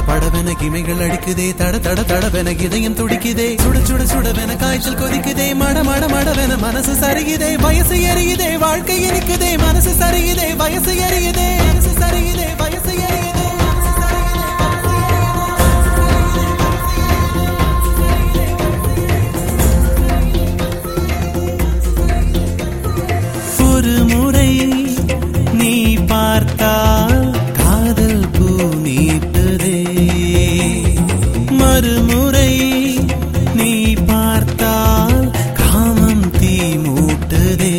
படவென கிமைகள் அடிக்குதே தட தட தடவென இதயம் துடிக்குதே சுட சுட சுடவென காய்ச்சல் கொதிக்குதே மட மட மடவென மனசு சரியுதே வயசு எரியுதே வாழ்க்கை இருக்குதே மனசு சரியுதே வயசு எரியுதே மனசு சரியுதே வயசு எரியுதே மனசு சரியுதே ஒரு முறை நீ பார்த்தால் காதல் பூ நீட்டுதே மறுமுறை நீ பார்த்தால் காமம் தீ மூட்டுதே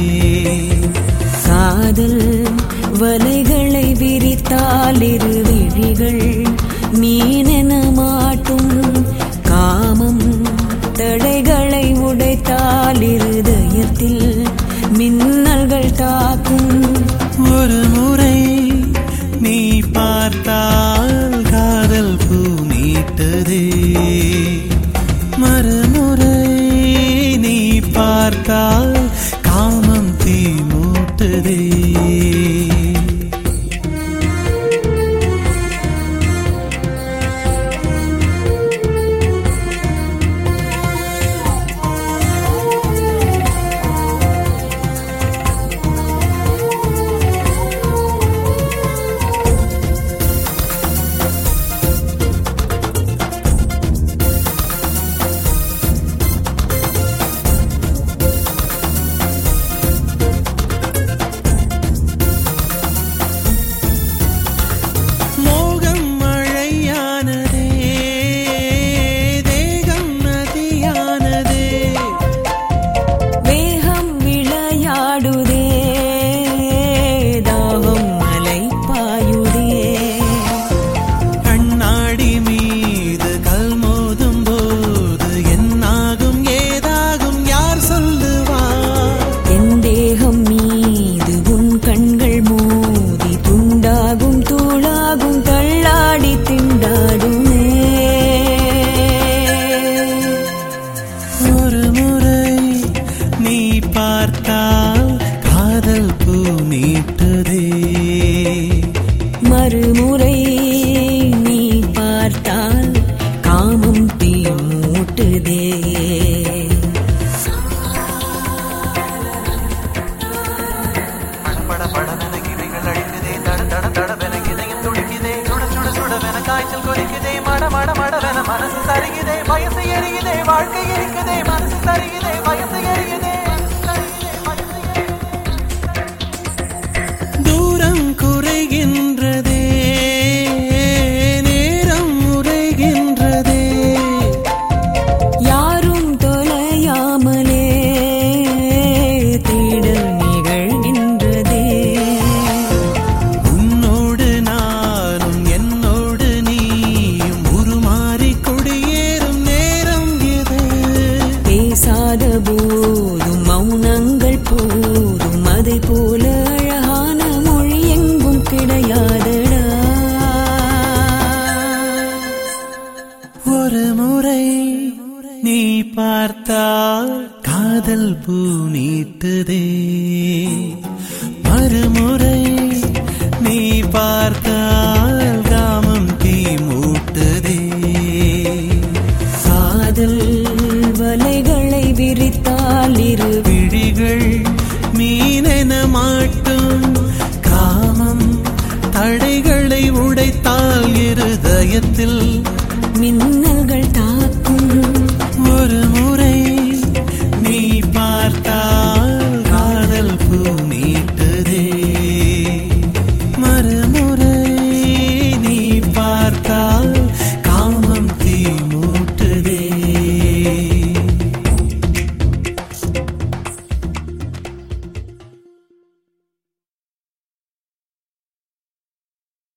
காதல் வலைகளை விரித்தால் இரு விழிகள் மீனென மாட்டும் காமம் தடைகளை உடைத்தால் இருதயத்தில் மின்னல்கள் தாக்கும் ஒரு முறை நீ பார்த்தால் காதல் பூ நீட்டுதே மறுமுறை நீ பார்த்தால் காமம் தீ மூட்டுதே மோகம் மழையானதே தேகம் நதியானதே வேகம் விளையாடுதே தாகம் மலை பாயுதே கண்ணாடி மீது கல் மோதும் போது என்னாகும் ஏதாகும் யார் சொல்லுவார் என் தேகம் மீது உன் கண்கள் மோதி துண்டாகும் தூளாகும் தள்ளாடி திண்டாடுமே ஒரு முறை நீ பார்த்தால் காதல் பூ நீட்டுதே மறுமுறை நீ பார்த்தால் காமம் தீ மூட்டுதே பட படவென கிளைகள் அடிக்குதே தட தட தடவென இதயம் துடிக்குதே சுட சுட சுடவென காய்ச்சல் கொதிக்குதே மட மட மடவென மனசு சரியுதே வயசு எரியுதே வாழ்க்கை இருக்குதே மனசு சரியுதே வயசு எரியுதே தூரம் குறைகின்றதே நேரம் உரைகின்றதே யாரும் தொலையாமலே தேடல் நிகழ்கின்றதே உன்னோடு நானும் என்னோடு நீயும் உருமாறி குடியேறும் நேரம் இது பேசாத போதும் மௌனங்கள் போதும் அதை போல அழகான மொழி எங்கும் கிடையாதடா ஒரு முறை நீ பார்த்தால் காதல் பூ நீட்டுதே மறுமுறை நீ பார்த்தால் காமம் தீ மூட்டுதே காதல் வலைகளை விரித்தால் இரு விழிகள் மீனென மாட்டும் காமம் தடைகளை உடைத்தால் இருதயத்தில் மின்னல்